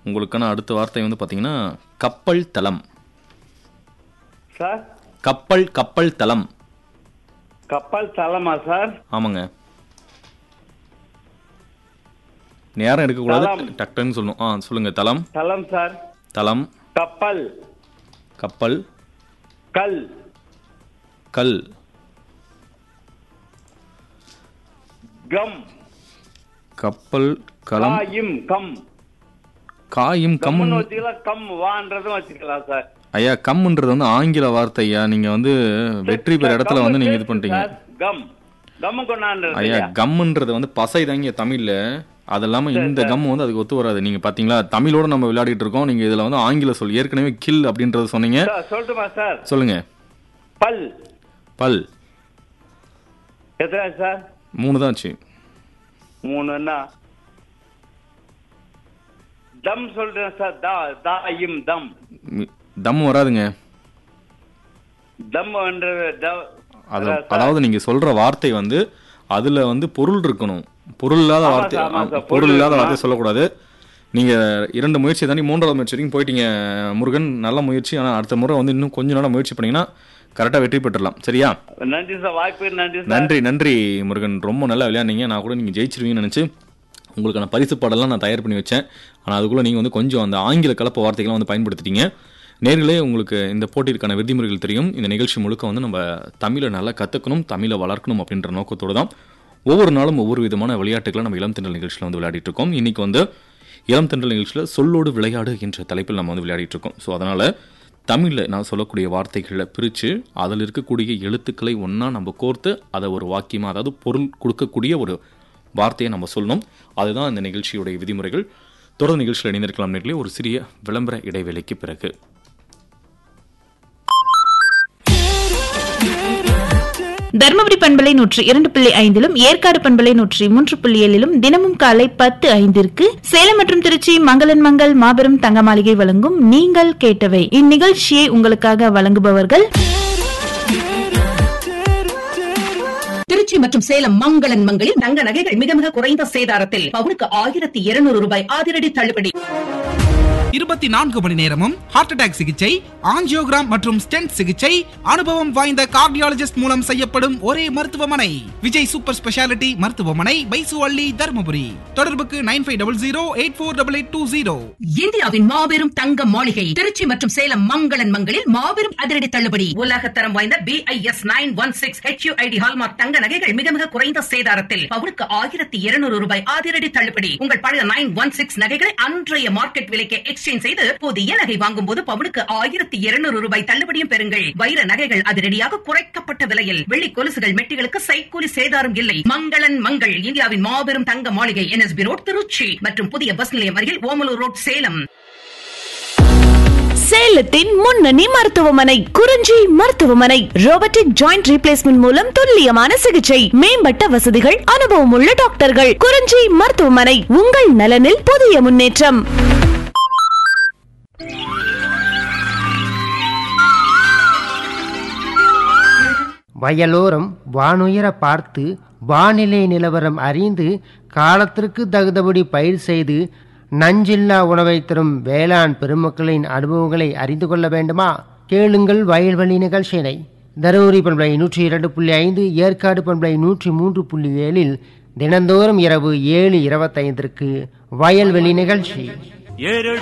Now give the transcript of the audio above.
உங்களுக்கான அடுத்த வார்த்தை வந்து பார்த்தீங்கன்னா கப்பல் தளம் சார் கப்பல் கப்பல் தளம் கப்பல் தளமா சார் ஆமாங்க நேரம் எடுக்கக்கூடாது தளம். டக்குன்னு சொல்லணும் ஆ சொல்லுங்க தளம் தளம் சார் தளம் கப்பல் கப்பல் கல் கல் கம் கப்பல் களம் காயும் கம் காயும் கம்னு கம்முன்னு வச்சுக்கலாம் கம் வான்றதும் வச்சுக்கலாம் சார் ஐயா கம்முன்றது வந்து ஆங்கில வார்த்தை ஐயா நீங்க வந்து வெற்றி பெற இடத்துல வந்து நீங்க இது பண்ணிட்டீங்க சார், கம் கம் கொண்டாடுறது ஐயா கம்முன்றது வந்து பசை தாங்க தமிழ்ல அது இல்லாம இந்த கம் வந்து அதுக்கு ஒத்து வராது நீங்க பாத்தீங்களா தமிழோட நம்ம விளையாடிட்டு இருக்கோம் நீங்க இதுல வந்து ஆங்கில சொல் ஏற்கனவே கில் அப்படின்றத சொன்னீங்க சார் சொல்லட்டுமா சார் சொல்லுங்க பல் பல் எத்தனை சார் மூணு தான் ஆச்சு மூணுன்னா தம் சொல்றேன் சார் தா தா இம் தம் மி- தம் வராதுங்க தம் என்றது த- அது அதான் சார். அதாவது நீங்க சொல்ற வார்த்தை வந்து அதுல வந்து பொருள் இருக்கணும் பொருள் இல்லாத ஆமா வார்த்தை சார், ஆமா ஆ, சார், பொருள் பொருள் இல்லாத இருக்கணும். வார்த்தை சொல்லக்கூடாது நீங்க இரண்டு முயற்சி தாண்டி மூன்றாவது முயற்சி வரைக்கும் போயிட்டீங்க முருகன் நல்ல முயற்சி ஆனா அடுத்த முறை வந்து இன்னும் கொஞ்ச நாள் முயற்சி பண்ணீங்கன்னா கரெக்டா வெற்றி பெற்றுடலாம் சரியா நன்றி சார் வாய்ப்பு நன்றி சார் நன்றி நன்றி முருகன் ரொம்ப நல்லா விளையாடுனீங்க நான் கூட நீங்கள் ஜெயிச்சிருவீங்கன்னு நினச்சி உங்களுக்கான பரிசு பாடலாம் நான் தயார் பண்ணி வச்சேன் ஆனால் அதுக்குள்ளே நீங்கள் வந்து கொஞ்சம் அந்த ஆங்கில கலப்பு வார்த்தைகளை வந்து பயன்படுத்திட்டீங்க நேர்களே உங்களுக்கு இந்த போட்டிற்கான விதிமுறைகள் தெரியும் இந்த நிகழ்ச்சி முழுக்க வந்து நம்ம தமிழை நல்லா கற்றுக்கணும் தமிழை வளர்க்கணும் அப்படின்ற நோக்கத்தோடு தான் ஒவ்வொரு நாளும் ஒவ்வொரு விதமான விளையாட்டுகளை நம்ம இளம் தென்றல் நிகழ்ச்சியில் வந்து விளையாடிட்டு இருக்கோம் இன்னைக்கு வந்து இளம் தென்றல் நிகழ்ச்சியில் சொல்லோடு விளையாடு என்ற தலைப்பில் நம்ம வந்து விளையாடிட்டு இருக்கோம் ஸோ அதனால் தமிழில் நான் சொல்லக்கூடிய வார்த்தைகளை பிரித்து அதில் இருக்கக்கூடிய எழுத்துக்களை ஒன்றா நம்ம கோர்த்து அதை ஒரு வாக்கியமாக அதாவது பொருள் கொடுக்கக்கூடிய ஒரு வார்த்தையை நம்ம சொல்லணும் அதுதான் இந்த நிகழ்ச்சியுடைய விதிமுறைகள் தொடர் நிகழ்ச்சியில் இணைந்திருக்கலாம் நேர்களே ஒரு சிறிய விளம்பர இடைவேளைக்கு பிறகு தர்மபுரி பண்பலை நூற்றி இரண்டு புள்ளி ஐந்திலும் ஏற்காடு பண்பலை நூற்றி மூன்று புள்ளி ஏழிலும் தினமும் காலை பத்து ஐந்திற்கு சேலம் மற்றும் திருச்சி மங்களன் மங்கள் மாபெரும் தங்க மாளிகை வழங்கும் நீங்கள் கேட்டவை இந்நிகழ்ச்சியை உங்களுக்காக வழங்குபவர்கள் திருச்சி மற்றும் சேலம் மங்களன் மங்களில் தங்க நகைகள் மிக மிக குறைந்த சேதாரத்தில் பவுனுக்கு ஆயிரத்தி இருநூறு ரூபாய் அதிரடி தள்ளுபடி இருபத்தி நான்கு மணி நேரமும் ஹார்ட் அட்டாக் சிகிச்சை ஆஞ்சியோகிராம் மற்றும் ஸ்டென்ட் சிகிச்சை அனுபவம் வாய்ந்த கார்டியாலஜிஸ்ட் மூலம் செய்யப்படும் ஒரே மருத்துவமனை விஜய் சூப்பர் ஸ்பெஷாலிட்டி மருத்துவமனை பைசு அள்ளி தருமபுரி தொடர்புக்கு nine five double zero eight four double eight two zero இந்தியாவின் மாபெரும் தங்க மாளிகை திருச்சி மற்றும் சேலம் மங்களன் மங்களில் மாபெரும் அதிரடி தள்ளுபடி உலகத்தரம் வாய்ந்த B I S nine one six HUID hallmark தங்க நகைகள் மிக மிக குறைந்த சேதாரத்தில் பவுனுக்கு ஆயிரத்தி இருநூறு ரூபாய் அதிரடி தள்ளுபடி உங்கள் பழைய நைன் ஒன் சிக்ஸ் நகைகளை அன்றைய மார்க்கெட் விலைக்கு எக்ஸ்சேஞ்ச் செய்து புதிய நகை வாங்கும் போது பவுனுக்கு ஆயிரத்தி இருநூறு ரூபாய் தள்ளுபடியும் பெறுங்கள் வைர நகைகள் அதிரடியாக குறைக்கப்பட்ட விலையில் வெள்ளி கொலுசுகள் மெட்டிகளுக்கு சைக்கூலி சேதாரம் இல்லை மங்களன் மங்கள் இந்தியாவின் மாபெரும் தங்க மாளிகை என்எஸ்பி ரோட் திருச்சி மற்றும் புதிய பஸ் நிலையம் அருகில் ஓமலூர் ரோட் சேலம் சேலத்தின் முன்னணி மருத்துவமனை குறிஞ்சி மருத்துவமனை ரோபோட்டிக் ஜாயிண்ட் ரீப்ளேஸ்மெண்ட் மூலம் துல்லியமான சிகிச்சை மேம்பட்ட வசதிகள் அனுபவம் உள்ள டாக்டர்கள் குறிஞ்சி மருத்துவமனை உங்கள் நலனில் புதிய முன்னேற்றம் வயலோரம் வானுயர பார்த்து வானிலை நிலவரம் அறிந்து காலத்திற்கு தகுந்தபடி பயிர் செய்து நஞ்சில்லா உணவை தரும் வேளாண் பெருமக்களின் அனுபவங்களை அறிந்து கொள்ள வேண்டுமா கேளுங்கள் வயல்வெளி நிகழ்ச்சியினை தருமபுரி பண்பலை நூற்றி இரண்டு புள்ளி ஐந்து ஏற்காடு பண்பலை நூற்றி மூன்று புள்ளி ஏழில் தினந்தோறும் இரவு ஏழு இருபத்தைந்திற்கு வயல்வெளி நிகழ்ச்சி ஏழு